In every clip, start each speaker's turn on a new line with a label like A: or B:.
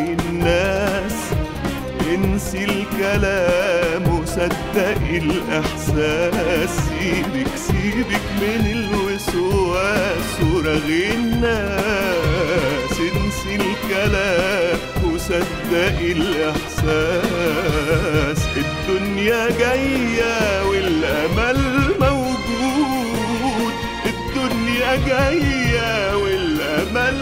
A: الناس انسي الكلام وصدقي الإحساس سيبك سيبك من الوسواس ورغي الناس انسي الكلام وصدقي الإحساس الدنيا جاية والأمل موجود الدنيا جاية والأمل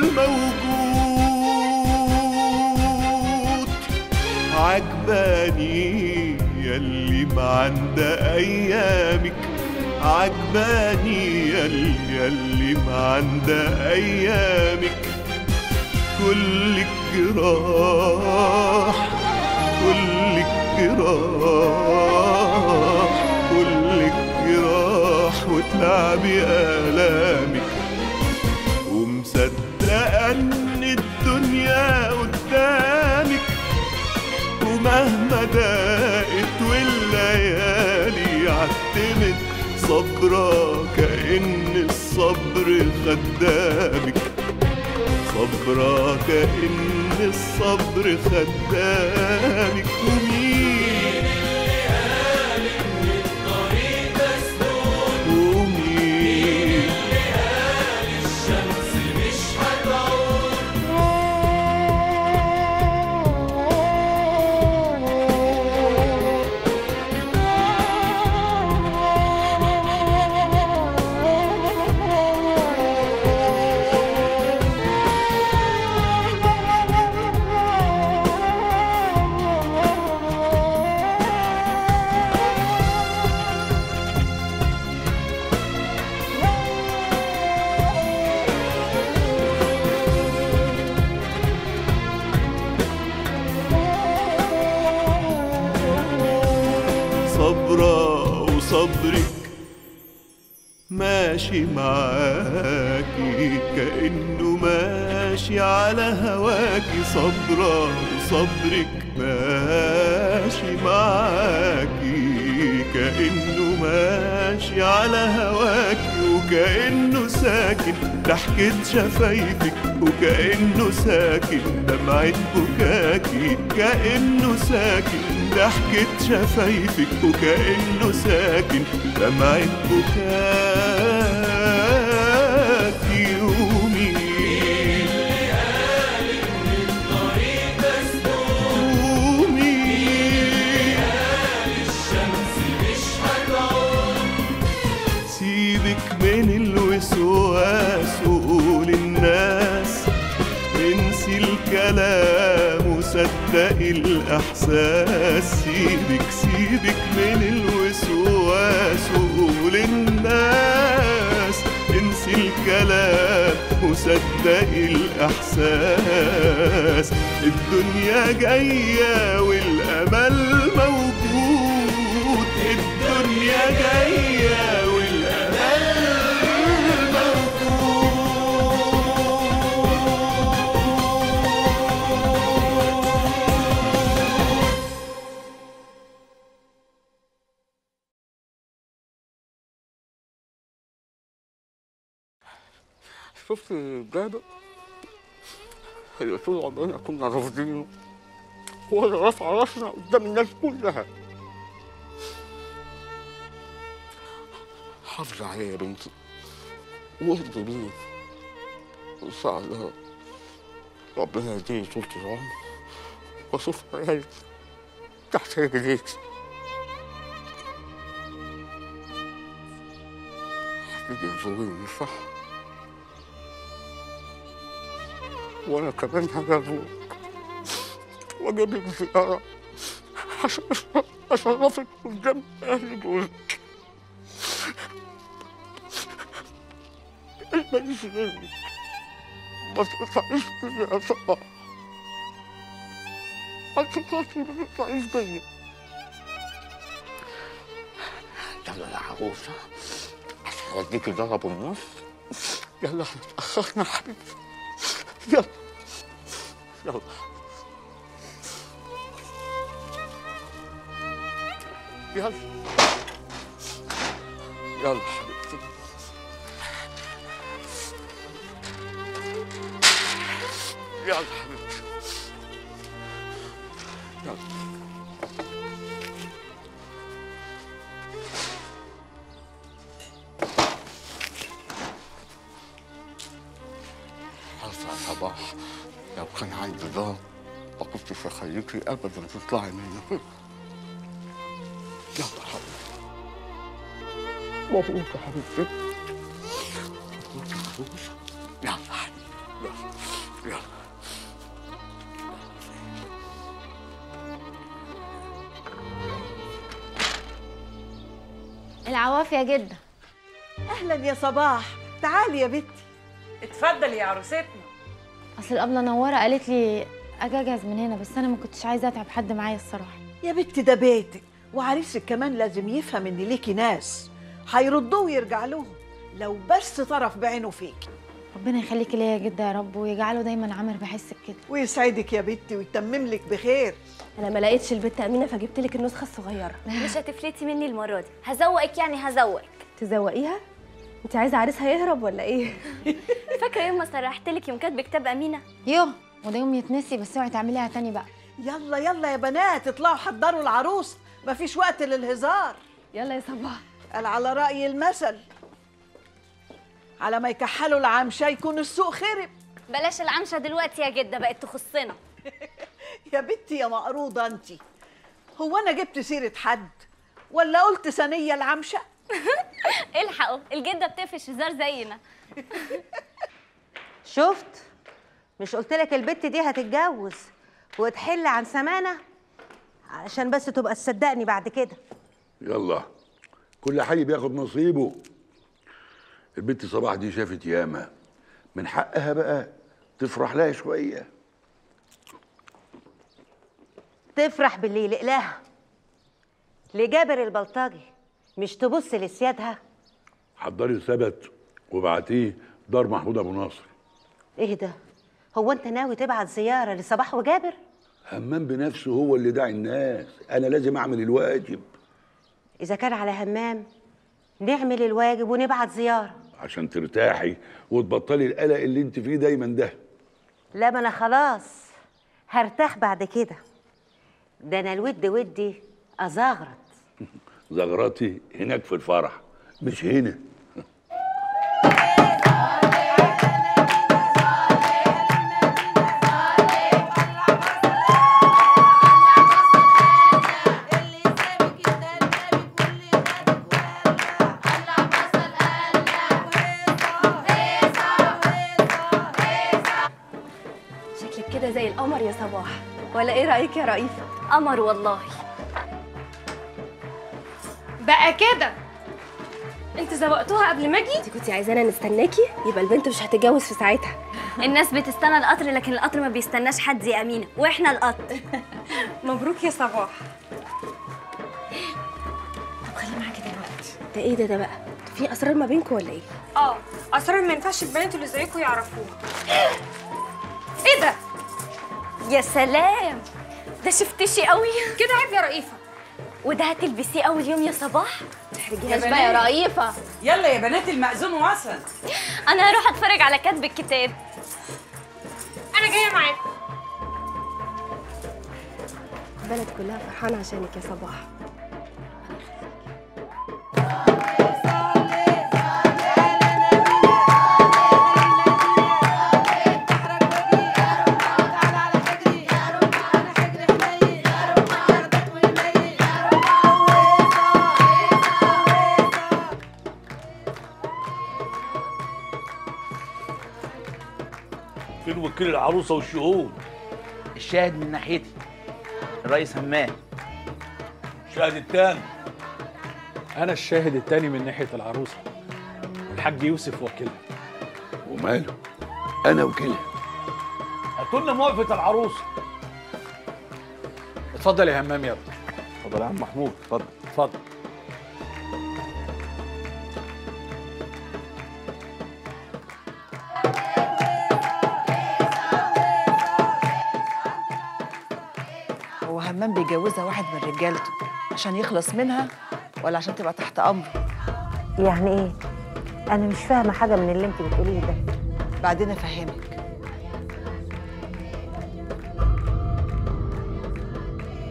A: موجود عجباني يلي ما عند أيامك عجباني يلي يلي ما عند أيامك كل الجراح كل الجراح كل الجراح وتلعبي آلامك ومصدقة إن الدنيا قدامك ومهما ضاقت والليالي عتمت صبرة كأن الصبر خدامك صبرة كأن الصبر خدامك ومين ومين صبرة وصبرك ماشي معاكي كأنه ماشي على هواكي صبرة وصبرك ماشي معاكي كأنه ماشي على هواكي وكأنه ساكن ضحكة شفايفك وكأنه ساكن دمعة بكاكي كأنه ساكن ضحكة شفايفك وكأنه ساكن دمعة بكاكي ومين ومين سيبك من الوسواس وقول الناس انسي الكلام وصدقي الإحساس سيبك سيبك من الوسواس وقول الناس انسي الكلام وصدقي الإحساس الدنيا جاية والأمل موجود الدنيا جاية والأمل
B: شفت الجابر اللي طول عمرنا كنا رافضينه هو اللي رفع راسنا قدام الناس كلها حافظ عليه يا بنتي وارضي بيه ان شاء الله ربنا يديني طول العمر واشوف عيالي تحت رجليك هتيجي تزوريني صح وانا كمان هجازوك واجيب لك زيارة عشان اشرفك قدام اهل جوزك ماليش منك ما تقطعيش بيا يا صلاح عشان خاطري ما تقطعيش بيا يلا يا عروسة عشان اوديكي ضرب النص يلا احنا اتأخرنا يا حبيبتي يلا يلا يلا يلا حبيبتي يلا حبيبتي عارفة يا صباح لو كان عندي دار ما كنتش أخليكي أبدا تطلعي منه يلا يا حبيبتي مبروك يا حبيبتي مبروك يا حبيبتي يلا يا حبيبتي يلا يلا
C: العواف يا جدة
D: اهلا يا صباح تعالي يا بنتي
E: اتفضل يا عروستنا
C: اصل الابله نوره قالت لي اجي اجهز من هنا بس انا ما كنتش عايزه اتعب حد معايا الصراحه
D: يا بنتي ده بيتك وعريسك كمان لازم يفهم ان ليكي ناس هيردوه ويرجع لهم لو بس طرف بعينه فيكي
C: ربنا يخليكي ليا يا جدة يا رب ويجعله دايما عامر بحسك كده
D: ويسعدك يا بنتي ويتمم لك بخير
F: انا ما لقيتش البت امينه فجبت لك النسخه الصغيره
G: مش هتفلتي مني المرة دي هزوقك يعني هزوقك
F: تزوقيها انت عايزه عريسها يهرب ولا ايه
G: فاكرة يوم ما سرحت لك يوم كاتبة كتاب أمينة
C: يوه وده يوم يتنسي بس اوعي تعمليها تاني بقى
D: يلا يلا يا بنات اطلعوا حضروا العروس مفيش وقت للهزار
F: يلا يا صباح
D: قال على رأي المثل على ما يكحلوا العمشة يكون السوق خرب
G: بلاش العمشة دلوقتي يا جدة بقت تخصنا
D: يا بنتي يا مقروضة انت هو انا جبت سيرة حد ولا قلت ثانية العمشة
G: الحقوا الجدة بتقفش هزار زينا
H: شفت مش قلت لك البت دي هتتجوز وتحل عن سمانه عشان بس تبقى تصدقني بعد كده
I: يلا كل حي بياخد نصيبه البنت صباح دي شافت ياما من حقها بقى تفرح لها شويه
H: تفرح باللي يلقلاها لجابر البلطجي مش تبص لسيادها
I: حضري ثبت وبعتيه دار محمود ابو ناصر
H: ايه ده هو انت ناوي تبعت زياره لصباح وجابر
I: همام بنفسه هو اللي داعي الناس انا لازم اعمل الواجب
H: اذا كان على همام نعمل الواجب ونبعت زياره
I: عشان ترتاحي وتبطلي القلق اللي انت فيه دايما ده
H: لا ما انا خلاص هرتاح بعد كده ده انا الود ودي ازغرط
I: زغرتي هناك في الفرح مش هنا
F: شكلك كده زي القمر يا صباح ولا ايه رايك يا رئيفه
G: قمر والله
J: بقى كده انت زوقتوها قبل ما اجي
F: انت كنت عايزانا نستناكي يبقى البنت مش هتتجوز في ساعتها
G: الناس بتستنى القطر لكن القطر ما بيستناش حد يا أمينة وإحنا القطر
J: مبروك يا صباح
F: ده ايه ده ده بقى في اسرار ما بينكم ولا ايه
J: اه اسرار ما ينفعش البنات اللي زيكم يعرفوها ايه ده
G: يا سلام ده شفتشي قوي
J: كده عيب يا رئيفه
G: وده هتلبسيه أول يوم يا صباح
F: تحرجيهاش
J: بنات.
F: بقى يا رئيفه
E: يلا يا بنات المأذون وصل
G: أنا هروح أتفرج على كاتب الكتاب
J: انا جايه معاكم
F: البلد كلها فرحانه عشانك يا صباح
K: فين وكيل العروسه والشهود
L: الشاهد من ناحيتي الرئيس همام
K: الشاهد التاني
M: أنا الشاهد التاني من ناحية العروسة والحاج يوسف وكيلها
I: وماله انا وكيلها
K: هاتوا لنا موافقه العروسه
M: اتفضل يا همام يا ابني
L: اتفضل يا عم محمود اتفضل
M: اتفضل
E: هو همام بيجوزها واحد من رجالته عشان يخلص منها ولا عشان تبقى تحت امره
H: يعني ايه انا مش فاهمه حاجه من اللي انت بتقوليه ده
E: بعدين افهمك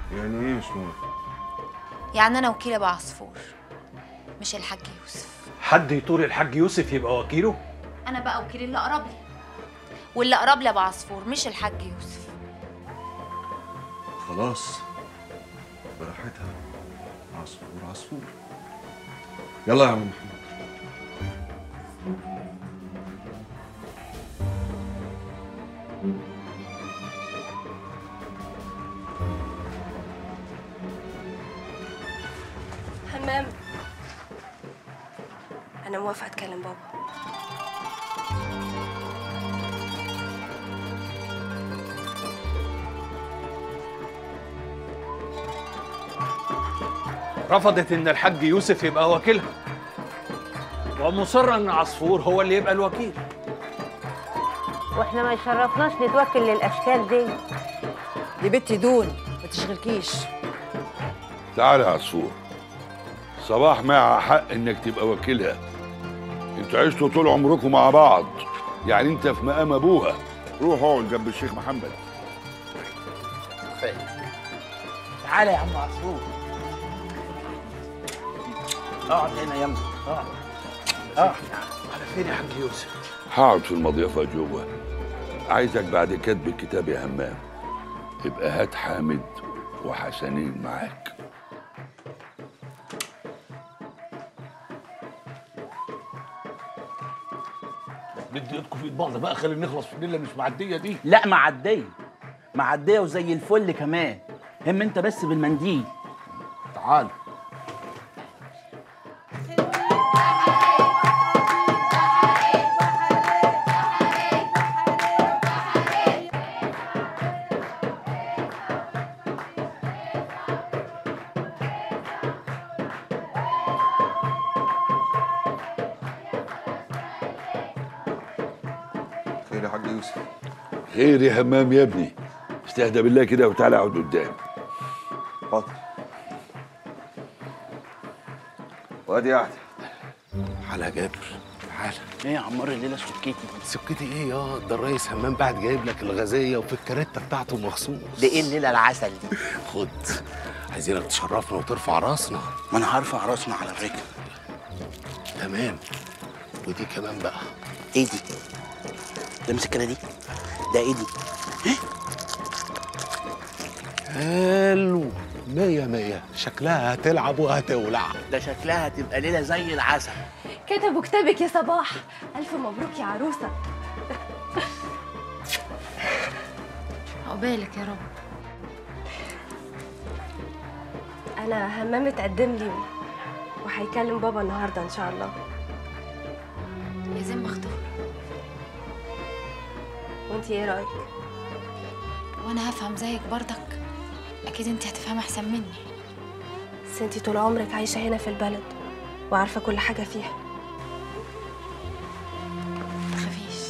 N: يعني ايه مش موافق
C: يعني انا وكيله بعصفور مش الحاج يوسف
M: حد يطور الحاج يوسف يبقى وكيله
C: انا بقى وكيل اللي اقرب لي واللي اقرب لي بعصفور مش الحاج يوسف
N: خلاص براحتها عصفور عصفور يلا يا عم محمود
F: همام انا موافقه اتكلم بابا
M: رفضت ان الحاج يوسف يبقى وكيلها ومصرة ان عصفور هو اللي يبقى الوكيل
H: واحنا ما يشرفناش نتوكل للاشكال دي
E: دي بنتي دون ما تشغلكيش
I: تعالى يا عصفور صباح معها حق انك تبقى وكيلها انتوا عشتوا طول عمركم مع بعض يعني انت في مقام ابوها روح اقعد جنب الشيخ محمد
L: تعالى يا عم عصفور اقعد هنا يلا اقعد اقعد
M: على فين يا حاج يوسف
I: هقعد في المضيفة جوه عايزك بعد كتب الكتاب يا همام يبقى هات حامد وحسنين معاك
K: ندي ايدكم في ايد بعض بقى خلينا نخلص في الليله مش معديه دي
L: لا معديه معديه وزي الفل كمان هم انت بس بالمنديل
K: تعال
N: خير يا حاج يوسف
I: خير يا همام يا ابني استهدى بالله كده وتعالى اقعد قدام
N: حاضر وادي قاعده
O: تعالى يا جابر تعالى
L: ايه يا عمار الليله سكتي
O: سكتي ايه يا ده الريس همام بعد جايب لك الغازيه وفي الكارته بتاعته مخصوص
L: دي ايه الليله العسل دي
O: خد عايزينك تشرفنا وترفع راسنا
L: ما انا هرفع راسنا على الرجل
O: تمام ودي كمان بقى
L: ايه دي ده مسكنه دي ده ايه دي
O: حلو مية مية شكلها هتلعب وهتولع
L: ده شكلها هتبقى ليله زي العسل
F: كتبوا كتابك يا صباح الف مبروك يا عروسه
C: عقبالك يا رب
F: انا همام اتقدم لي وهيكلم بابا النهارده ان شاء الله
C: يا زين مختار
F: وانتي ايه رايك
C: وانا هفهم زيك برضك اكيد انت هتفهم احسن مني
F: بس انتي طول عمرك عايشه هنا في البلد وعارفه كل حاجه فيها
C: تخافيش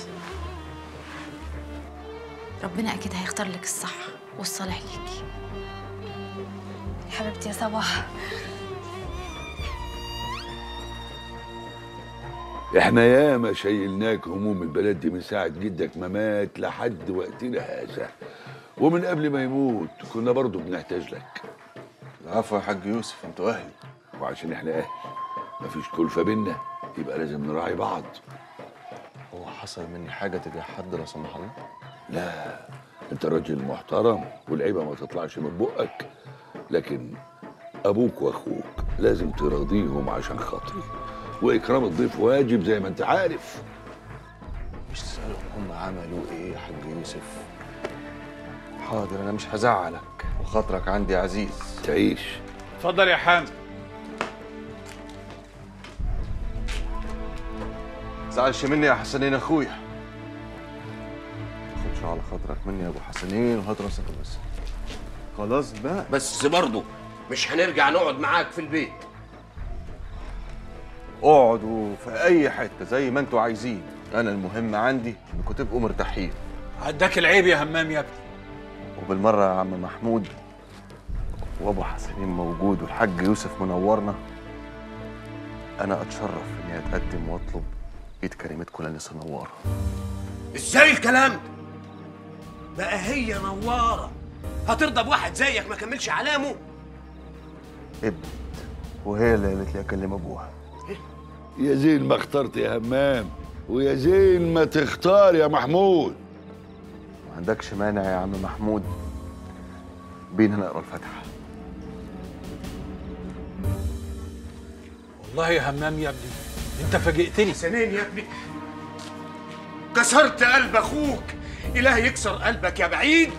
C: ربنا اكيد هيختار لك الصح والصالح ليكي
F: يا حبيبتي يا صباح
I: احنا ياما شيلناك هموم البلد دي من ساعة جدك ما مات لحد وقتنا هذا ومن قبل ما يموت كنا برضو بنحتاج لك
N: العفو يا حاج يوسف انتوا اهلي
I: وعشان احنا اهل مفيش كلفة بينا يبقى لازم نراعي بعض
N: هو حصل مني حاجه تجاه حد لا سمح الله
I: لا انت راجل محترم والعيبة ما تطلعش من بقك لكن ابوك واخوك لازم تراضيهم عشان خاطري واكرام الضيف واجب زي ما انت عارف
N: مش تسألهم هم عملوا ايه يا حاج يوسف حاضر انا مش هزعلك وخاطرك عندي عزيز
I: تعيش
M: اتفضل يا حامد
N: زعلش مني يا حسنين اخويا خدش على خاطرك مني يا ابو حسنين وهات راسك بس خلاص بقى
O: بس برضه مش هنرجع نقعد معاك في البيت
N: اقعدوا في اي حته زي ما انتوا عايزين انا المهم عندي انكم تبقوا مرتاحين
M: عداك العيب يا همام يا ابني
N: وبالمره يا عم محمود وابو حسنين موجود والحاج يوسف منورنا انا اتشرف اني اتقدم واطلب ايد كريمتكم لانسه نواره
O: ازاي الكلام ده؟ بقى هي نواره
P: هترضى بواحد زيك ما كملش علامه
N: ابنت وهي اللي قالت لي اكلم ابوها
I: يا زين ما اخترت يا همام ويا زين ما تختار يا محمود
N: ما عندكش مانع يا عم محمود بينا نقرا الفاتحه
M: والله يا همام يا ابني انت فاجئتني
P: حسنين يا ابني كسرت قلب اخوك اله يكسر قلبك يا بعيد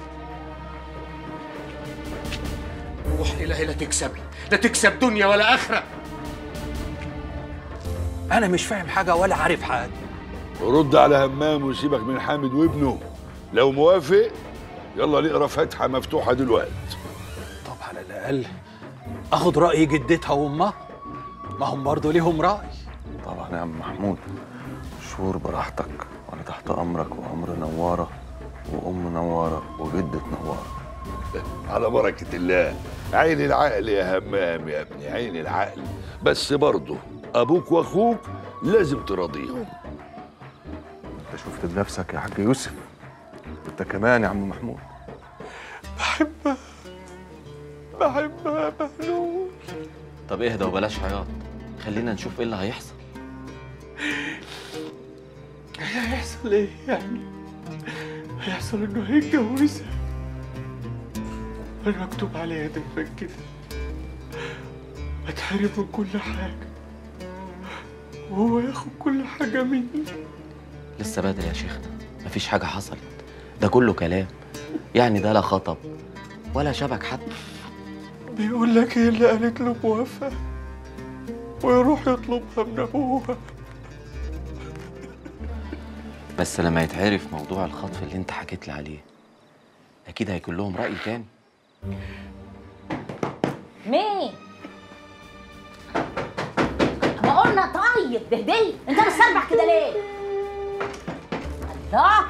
P: روح الهي لا تكسب لا تكسب دنيا ولا اخره
M: انا مش فاهم حاجه ولا عارف حاجه
I: رد على همام وسيبك من حامد وابنه لو موافق يلا نقرا فاتحه مفتوحه دلوقتي
M: طب على الاقل اخد راي جدتها وامها ما هم برضه ليهم راي
N: طبعا يا عم محمود شور براحتك وانا تحت امرك وامر نواره وام نواره وجده نواره
I: على بركه الله عين العقل يا همام يا ابني عين العقل بس برضه ابوك واخوك لازم تراضيهم
N: انت شفت بنفسك يا حاج يوسف انت كمان يا عم محمود
A: بحبها بحبها بهلول
Q: طب اهدى وبلاش عياط خلينا نشوف ايه اللي هيحصل
A: هيحصل ايه يعني هيحصل انه هيتجوزها انا مكتوب عليا دايما كده اتحرم من كل حاجه وهو ياخد كل حاجه مني
Q: لسه بدري يا شيخنا مفيش حاجه حصلت ده كله كلام يعني ده لا خطب ولا شبك حد
A: بيقول لك هي اللي قالت له موافقه ويروح يطلبها من ابوها
Q: بس لما يتعرف موضوع الخطف اللي انت حكيت لي عليه اكيد هيكون لهم راي تاني
R: مين؟ ما قلنا طيب بهدي انت مستربح كده ليه؟ الله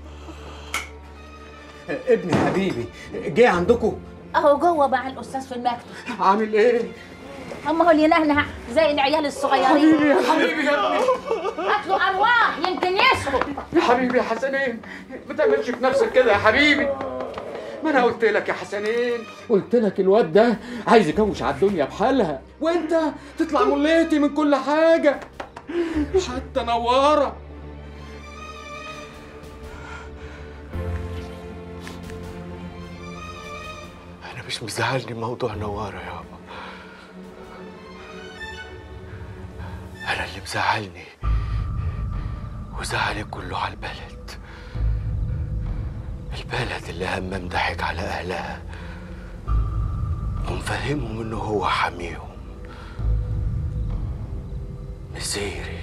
P: ابني حبيبي جه عندكم
R: اهو جوه مع الاستاذ في المكتب
P: عامل ايه
R: اما هو اللي ينهنه زي العيال الصغيرين
P: حبيبي يا حبيبي يا ابني
R: هات له ارواح يمكن يسكت
P: يا حبيبي يا حسنين ما تعملش في نفسك كده يا حبيبي ما انا قلت لك يا حسنين قلت لك الواد ده عايز يكوش على الدنيا بحالها وانت تطلع مليتي من كل حاجه حتى نواره انا مش مزعلني موضوع نواره يابا انا اللي مزعلني وزعلي كله على البلد البلد اللي همام ضحك على اهلها ومفهمهم انه هو حاميهم مسيري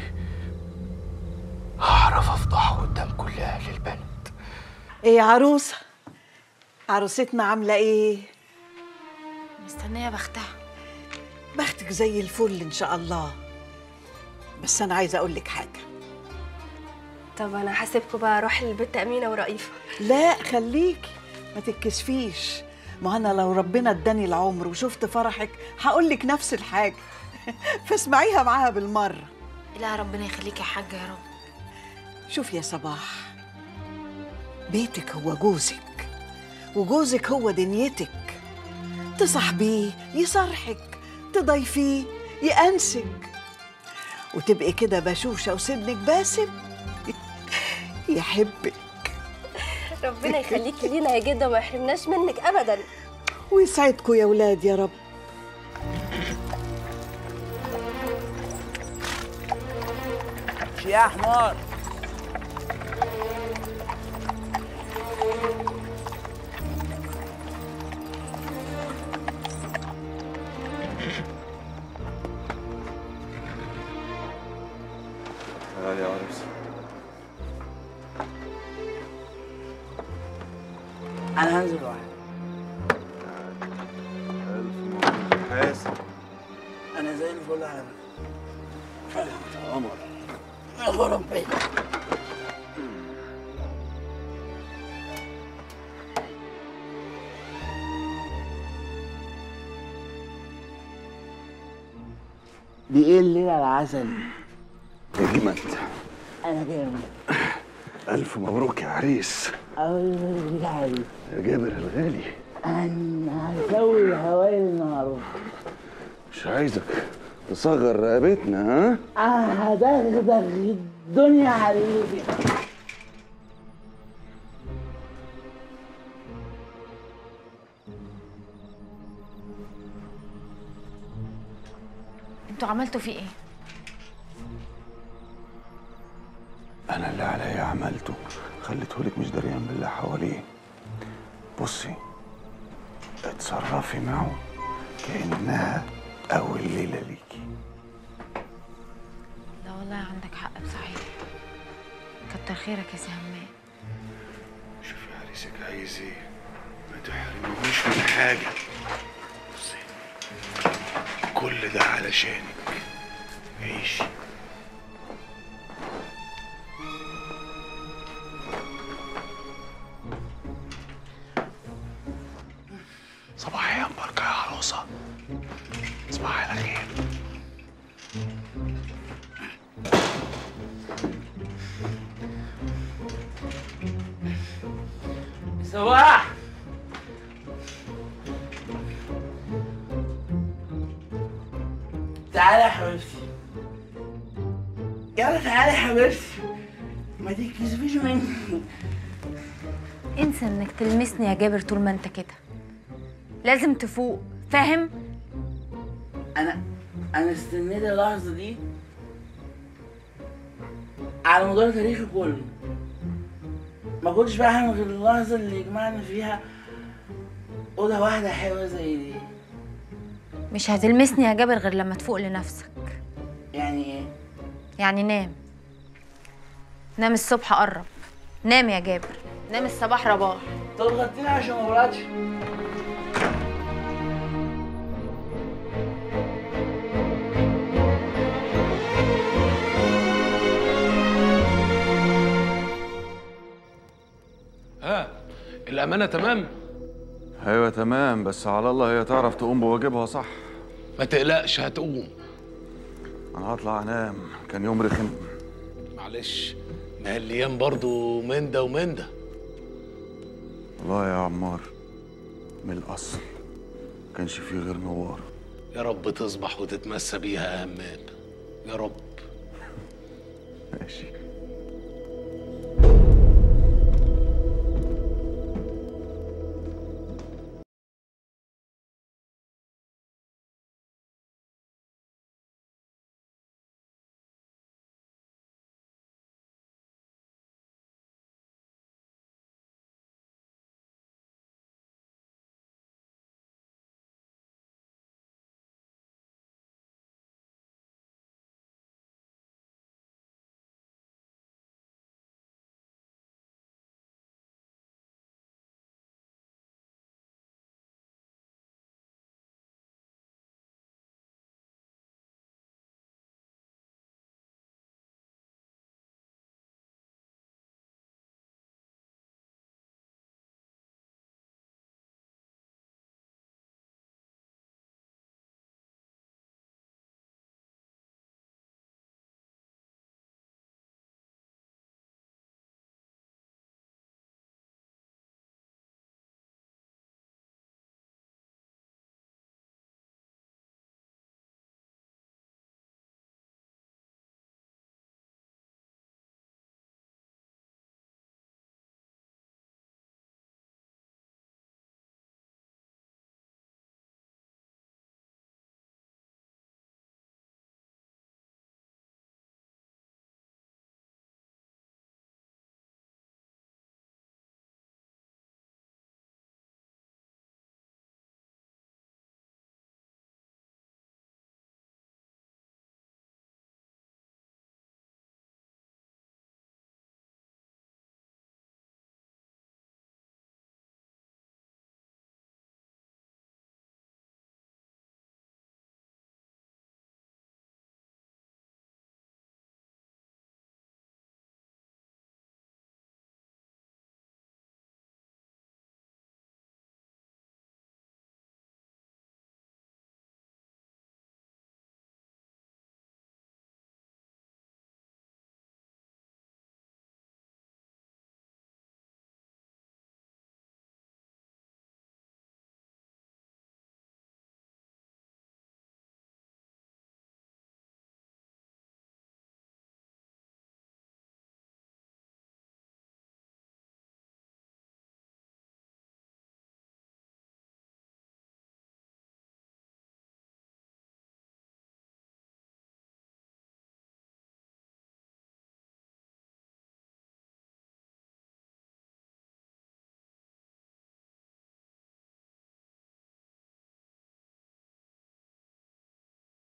P: هعرف افضحه قدام كل اهل البلد
D: ايه يا عروسه عروستنا عامله ايه
C: مستنيه بختها
D: بختك زي الفل ان شاء الله بس انا عايزه اقول لك حاجه
F: طب انا هسيبكم بقى اروح للبت امينه ورئيفه
D: لا خليكي ما تتكسفيش ما انا لو ربنا اداني العمر وشفت فرحك هقول لك نفس الحاجه فاسمعيها معاها بالمره
C: لا ربنا يخليك يا حاجه يا رب
D: شوف يا صباح بيتك هو جوزك وجوزك هو دنيتك تصاحبيه يصرحك تضيفيه يأنسك وتبقي كده بشوشة وسنك باسم يحبك
F: ربنا يخليكي لينا يا جده وما يحرمناش منك ابدا
D: ويسعدكم يا ولاد يا رب
L: يا حمار
N: تعالي يا عروس
L: انا هنزل واحد
N: ألف مبروك حاسب
L: انا زي الفل على فكره
N: قمر
L: يا ربي دي ايه الليله العسل
N: اجمد
L: انا جامد
N: ألف مبروك يا عريس
S: أقول لك علي
I: يا جابر الغالي
S: أنا هسوي الهوايل النهاردة
I: مش عايزك تصغر رقبتنا ها
S: هدغدغ الدنيا عليك
C: انتوا عملتوا فيه ايه
I: انا اللي عليا عملته خليته لك مش دريان باللي حواليه بصي اتصرفي معه كانها اول ليله ليكي
C: لا والله عندك حق بصحيح كتر خيرك يا سي همام
I: شوفي عريسك عايز ايه ما تحرميهوش من حاجه بصي كل ده علشانك عيشي صباح يا مباركة يا عروسة صباح على خير
S: صباح تعالى يا حبيبتي يلا تعالى يا حبيبتي ما تتكسفيش مني
C: انسى انك تلمسني يا جابر طول ما انت كده لازم تفوق فاهم
S: انا انا استنيت اللحظه دي على مدار تاريخي كله ما كنتش بحلم غير اللحظه اللي جمعنا فيها اوضه واحده حلوه زي دي
C: مش هتلمسني يا جابر غير لما تفوق لنفسك
S: يعني ايه
C: يعني نام نام الصبح قرب نام يا جابر نام الصباح رباح
S: طب غطيني عشان ما بردش
O: ها الامانه تمام
T: ايوه تمام بس على الله هي تعرف تقوم بواجبها صح
O: ما تقلقش هتقوم
T: انا هطلع انام كان يوم رخم
O: معلش ما هي الايام برضو من ده ومن ده
T: والله يا عمار من الاصل كانش فيه غير نوار
O: يا رب تصبح وتتمسى بيها يا همام يا رب
T: ماشي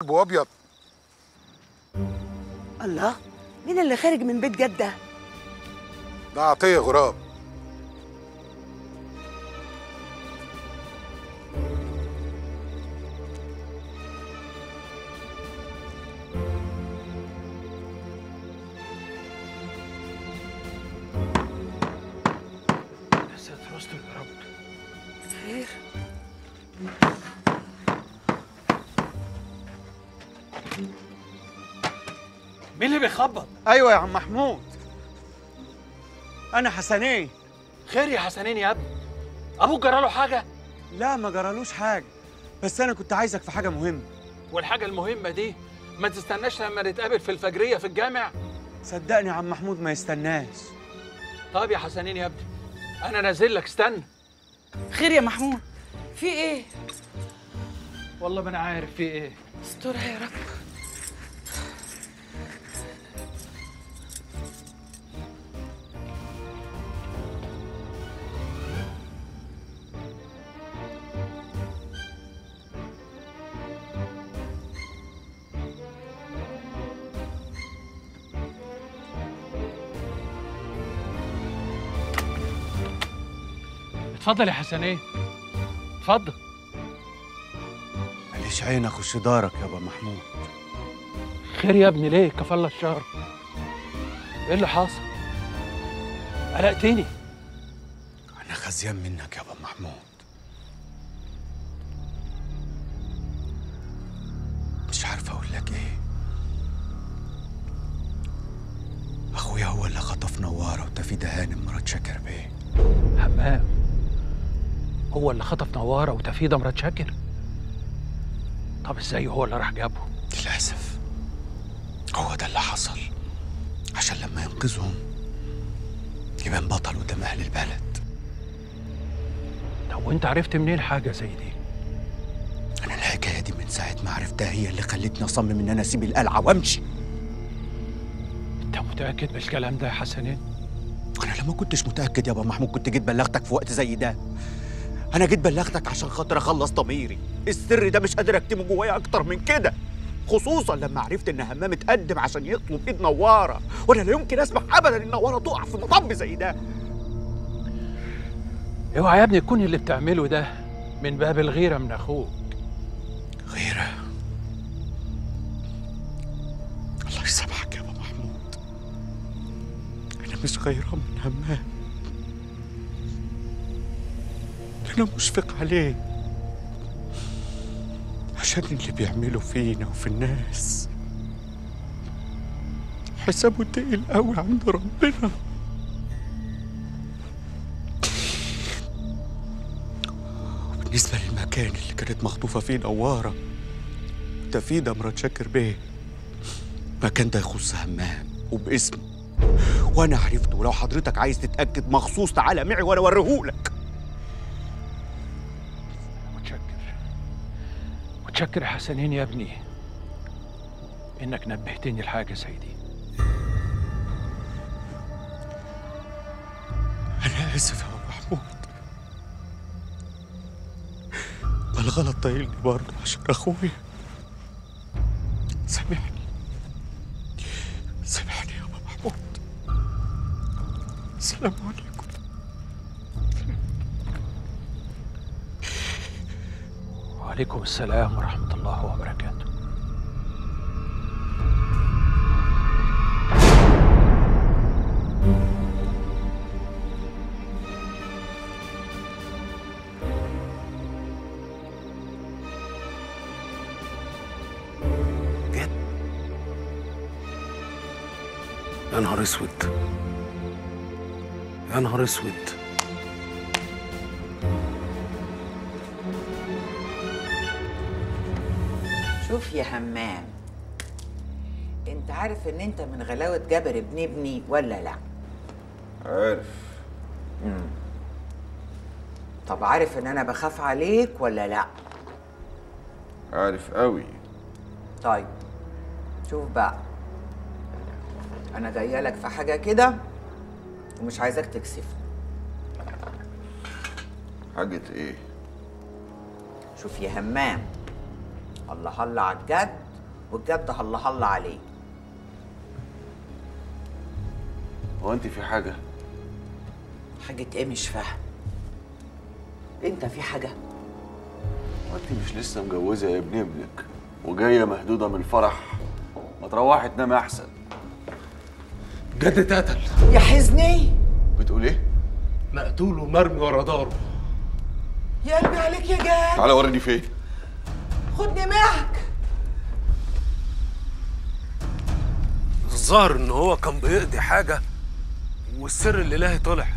U: ابو ابيض
D: الله مين اللي خارج من بيت جده
U: ده عطيه غراب
M: يا ساتر استر يا رب
D: خير
M: مين اللي بيخبط؟
A: ايوه يا عم محمود انا حسنين
M: خير يا حسنين يا ابني ابوك جراله حاجه
A: لا ما جرالوش حاجه بس انا كنت عايزك في حاجه مهمه
M: والحاجه المهمه دي ما تستناش لما نتقابل في الفجريه في الجامع
A: صدقني يا عم محمود ما يستناش
M: طب يا حسنين يا ابني انا نازل لك استنى
D: خير يا محمود في ايه
M: والله ما انا عارف في ايه
D: استرها يا رب
M: اتفضل يا حسنين اتفضل
A: معلش عينك وش دارك يا ابو محمود
M: خير يا ابني ليه كفى الله الشر ايه اللي حاصل قلقتني
A: انا خزيان منك يا ابو محمود مش عارف اقول لك ايه اخويا هو اللي خطف نواره وتفيدة هانم مرات شاكر بيه
M: همام هو اللي خطف نواره وتفيده مرات شاكر طب ازاي هو اللي راح جابه
A: للاسف هو ده اللي حصل عشان لما ينقذهم يبان بطل قدام اهل البلد
M: طب وانت عرفت منين حاجه زي دي
A: انا الحكايه دي من ساعه ما عرفتها هي اللي خلتني اصمم ان انا اسيب القلعه وامشي
M: انت متاكد من الكلام ده يا حسنين
A: انا لما كنتش متاكد يا ابو محمود كنت جيت بلغتك في وقت زي ده انا جيت بلغتك عشان خاطر اخلص ضميري السر ده مش قادر اكتمه جوايا اكتر من كده خصوصا لما عرفت ان همام اتقدم عشان يطلب ايد نواره وانا لا يمكن اسمح ابدا ان نواره تقع في مطب زي ده
M: اوعى يا ابني تكون اللي بتعمله ده من باب الغيره من اخوك
A: غيره الله يسامحك يا ابو محمود انا مش غيران من همام انا مشفق عليه عشان اللي بيعمله فينا وفي الناس حسابه تقيل قوي عند ربنا وبالنسبة للمكان اللي كانت مخطوفة فيه نوارة تفيدة مرات شاكر بيه المكان ده يخص همام وباسمه وانا عرفته ولو حضرتك عايز تتاكد مخصوص تعالى معي وانا اوريهولك
M: متشكر متشكر يا حسنين يا ابني انك نبهتني لحاجه زي دي
A: انا اسف يا ابو محمود ما الغلط طايلني برضه عشان اخويا سامحني سامحني يا ابو محمود السلام عليكم
M: وعليكم السلام ورحمه الله وبركاته
O: يا نهار اسود يا نهار اسود
V: شوف يا همام انت عارف ان انت من غلاوة جابر ابن ابني ولا لا
I: عارف
V: مم. طب عارف ان انا بخاف عليك ولا لا
I: عارف قوي
V: طيب شوف بقى انا جايه لك في حاجه كده ومش عايزاك تكسفني
I: حاجة ايه
V: شوف يا همام الله الله على الجد والجد هلا هلا عليه
N: هو انت في حاجه
V: حاجة ايه مش فاهم انت في حاجة
N: هو انت مش لسه مجوزه يا ابن ابنك وجايه مهدوده من الفرح ما تروحي تنامي احسن
O: جد اتقتل
V: يا حزني
N: بتقول ايه
O: مقتول ومرمي ورا داره
V: يا قلبي عليك يا جاد
N: تعالى وريني فين
V: خدني معك
O: الظاهر ان هو كان بيقضي حاجه والسر الالهي طلع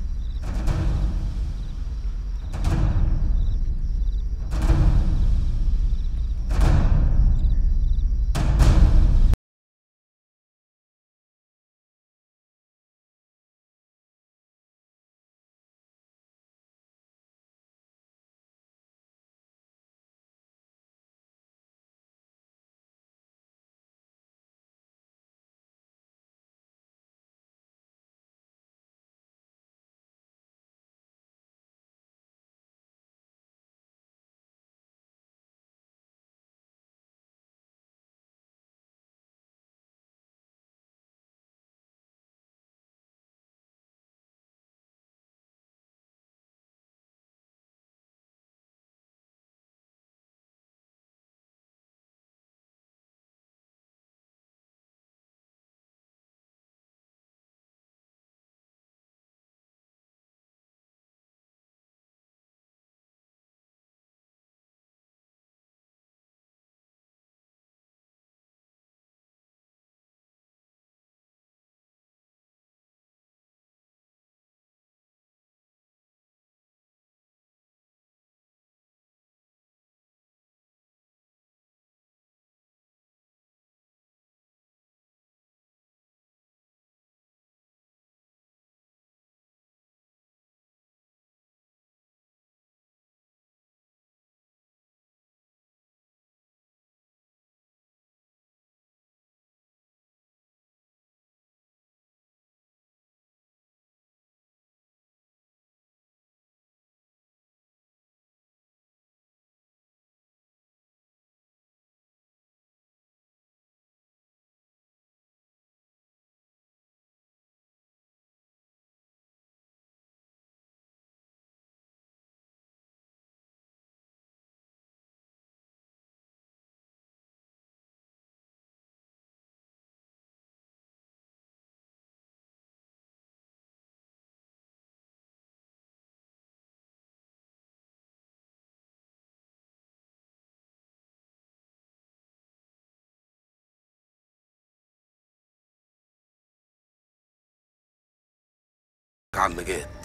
O: عم جاد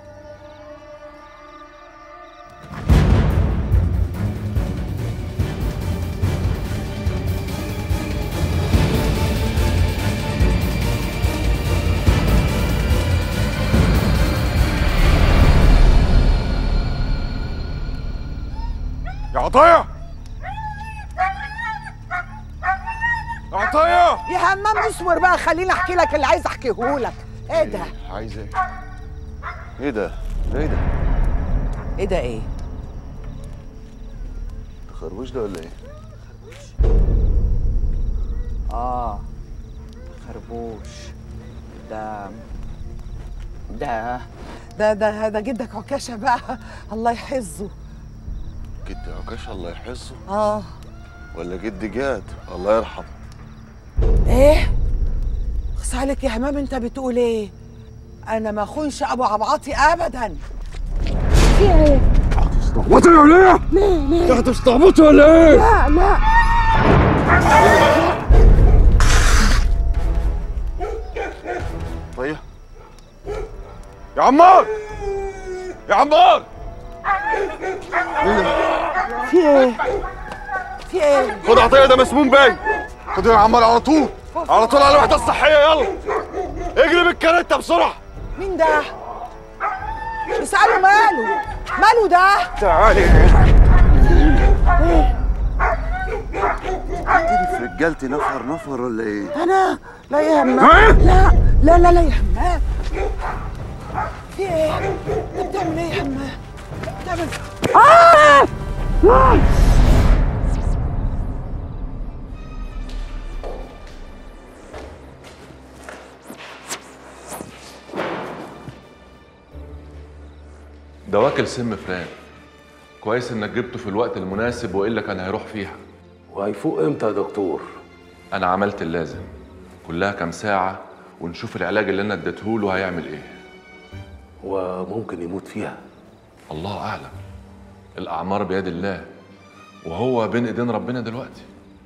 U: يا عطية يا عطية
D: يا همام اصبر بقى خليني احكي لك اللي عايز احكيه لك ايه ده
N: عايز ايه ايه ده ده ايه ده
D: ايه ده ايه
N: ده خربوش ده ولا ايه
D: اه خربوش ده ده ده ده ده جدك عكاشه بقى الله يحفظه
N: جد عكاش الله يحفظه
D: اه
N: ولا جد جاد الله يرحمه
D: ايه خص عليك يا همام انت بتقول ايه انا ما اخونش ابو عبعاطي ابدا في ايه
U: استعبطي ولا ايه؟
D: ليه ليه
U: انت هتستعبطي ولا ايه؟
D: لا لا
N: طيب
U: يا عمار يا عمار
D: في ايه في ايه
U: خد عطيه ده مسموم باين خد يا عمار على طول على طول على الوحده الصحيه يلا اجري بالكارته بسرعه
D: مين ده اسأله ماله ماله ده
U: تعالي
N: تيجي في رجالتي نفر نفر ولا ايه
D: انا لا يا همام لا لا لا لا يا همام في ايه انت بتعمل ايه يا همام بتعمل آه! آه!
T: واكل سم فران كويس انك جبته في الوقت المناسب والا كان هيروح فيها
O: وهيفوق امتى يا دكتور
T: انا عملت اللازم كلها كام ساعه ونشوف العلاج اللي انا اديته له هيعمل ايه
O: وممكن يموت فيها
T: الله اعلم الاعمار بيد الله وهو بين ايدين ربنا دلوقتي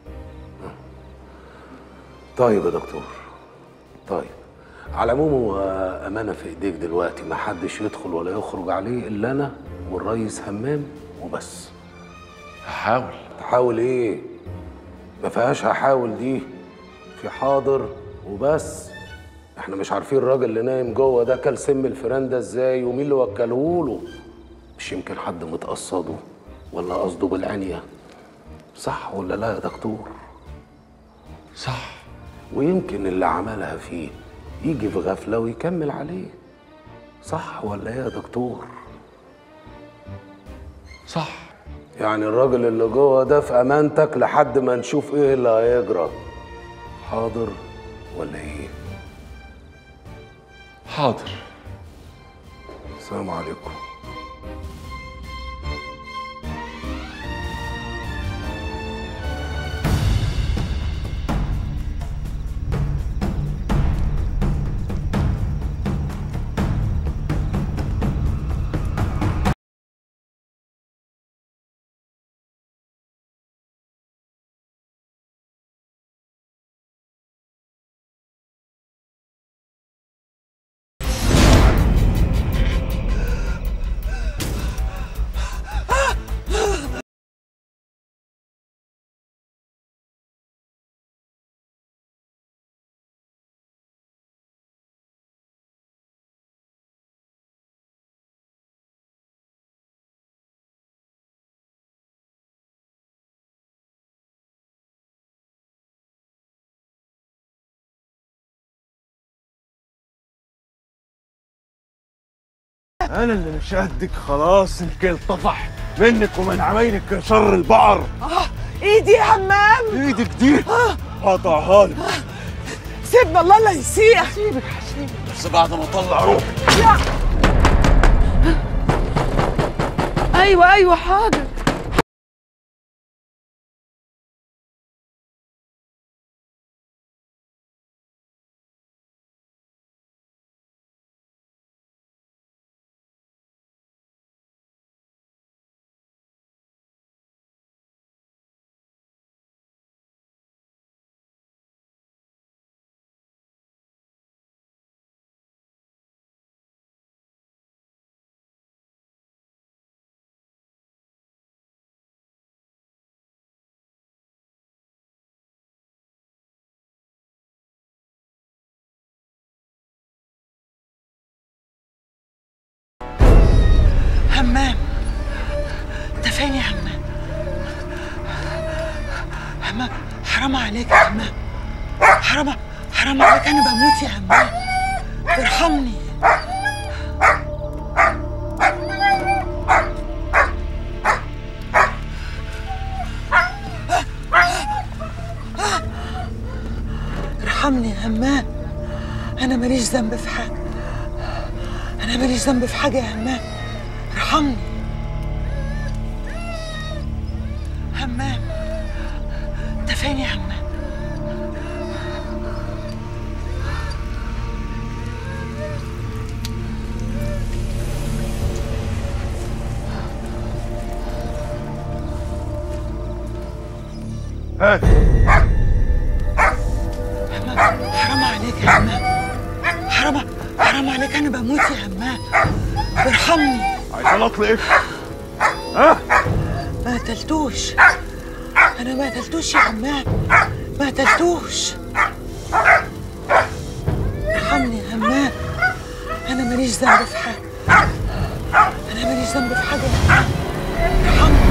O: طيب يا دكتور طيب على العموم هو امانه في ايديك دلوقتي ما حدش يدخل ولا يخرج عليه الا انا والريس همام وبس
T: هحاول
O: تحاول ايه ما فيهاش هحاول دي في حاضر وبس احنا مش عارفين الراجل اللي نايم جوه ده كل سم الفيران ده ازاي ومين اللي وكله له مش يمكن حد متقصده ولا قصده بالعنية صح ولا لا يا دكتور
T: صح
O: ويمكن اللي عملها فيه يجي في غفلة ويكمل عليه صح ولا ايه يا دكتور
T: صح
O: يعني الراجل اللي جوه ده في امانتك لحد ما نشوف ايه اللي هيجرى حاضر ولا ايه
T: حاضر
O: السلام عليكم
U: انا اللي مش قدك خلاص الكل طفح منك ومن عمايلك شر البعر
D: اه ايدي يا همام
U: ايدك دي قطعها لك
D: سيبنا الله لا يسيح
U: سيبك هسيبك بس بعد ما اطلع روحي
D: ايوه ايوه حاضر همام انت فين يا همام همام حرام عليك يا همام حرام حرام عليك انا بموت يا همام ارحمني ارحمني يا همام انا ماليش ذنب في حاجه انا ماليش ذنب في حاجه يا همام ارحمني همام انت فين يا همام
U: هات
D: همام حرام عليك يا همام حرام حرام عليك انا بموت يا همام ارحمني
U: عايز اطلق ها
D: ما قتلتوش انا ما قتلتوش يا همام ما قتلتوش ارحمني يا همام انا ماليش ذنب في حاجه انا ماليش ذنب في حاجه يا همام ارحمني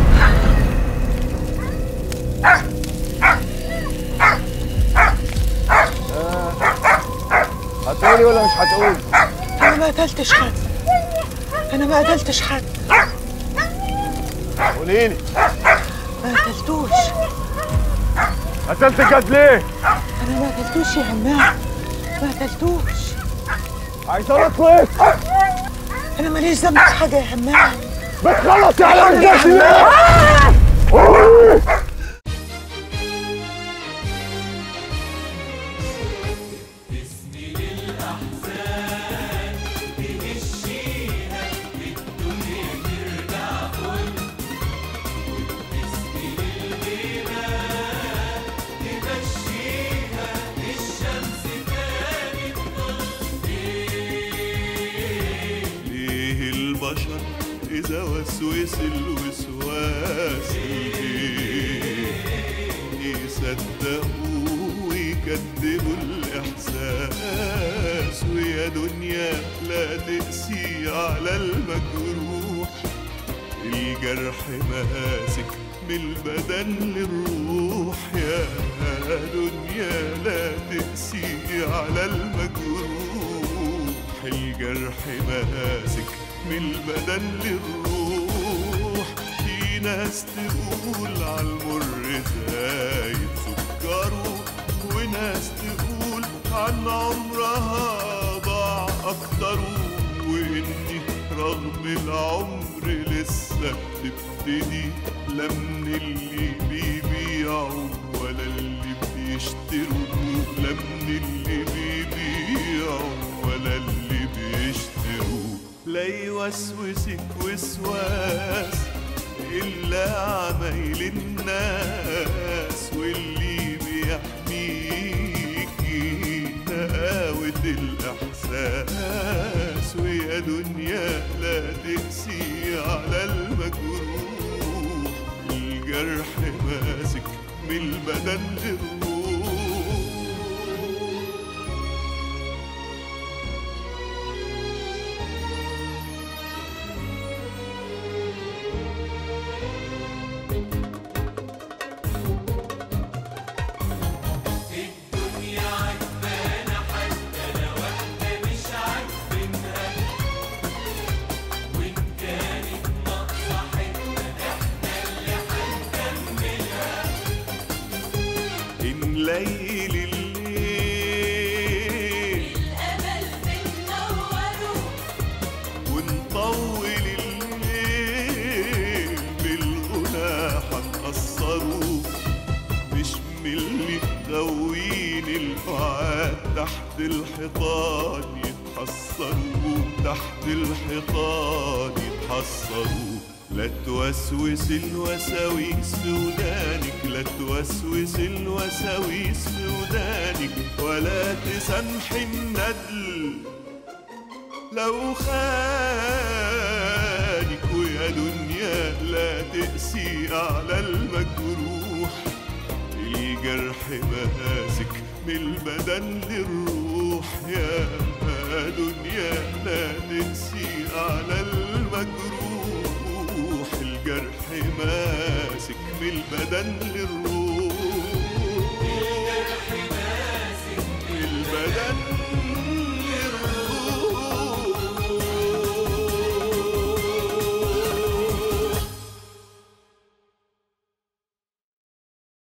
U: هتقولي ولا مش هتقولي
D: انا ما قتلتش حد انا ما قتلتش حد
U: قولي لي
D: ما قتلتوش
U: قتلت جد ليه
D: انا ما قتلتوش يا همام ما قتلتوش
U: عايز اطلق
D: انا ماليش ذنب في حاجه يا همام
U: بتخلص يا على
D: يا
U: الجسم
B: ليه البشر إذا وسوس الوسواس الإيه يصدقوا ويكذبوا الإحساس ويا دنيا لا تقسي على المجروح الجرح ماسك من البدن للروح يا دنيا لا تقسي على المجروح الجرح ماسك من البدن للروح في ناس تقول على المر زايد سكره وناس تقول عن عمرها ضاع اكتره واني رغم العمر لسه بتبتدي لا من اللي بيبيعوا ولا اللي بيشتروا لا من اللي بيبيعوا ولا اللي بيشتروا لا يوسوسك وسواس إلا عمايل الناس واللي بيحميكي نقاوة الإحساس ويا دنيا لا تقسي على المجروح الجرح ماسك من البدن للروح نليل الليل ونطول الليل بالغنى حنقصره مش من اللي غاويين البعاد تحت الحيطان يتحصروا تحت الحيطان يتحصروا لا توسوس الوساويس في ودانك لا توسوس الوساويس في ودانك ولا تسامحي الندل لو خانك ويا دنيا لا تقسي على المجروح الجرح ماسك من البدن للروح يا دنيا لا تقسي على المجروح الجرح ماسك من البدن للروح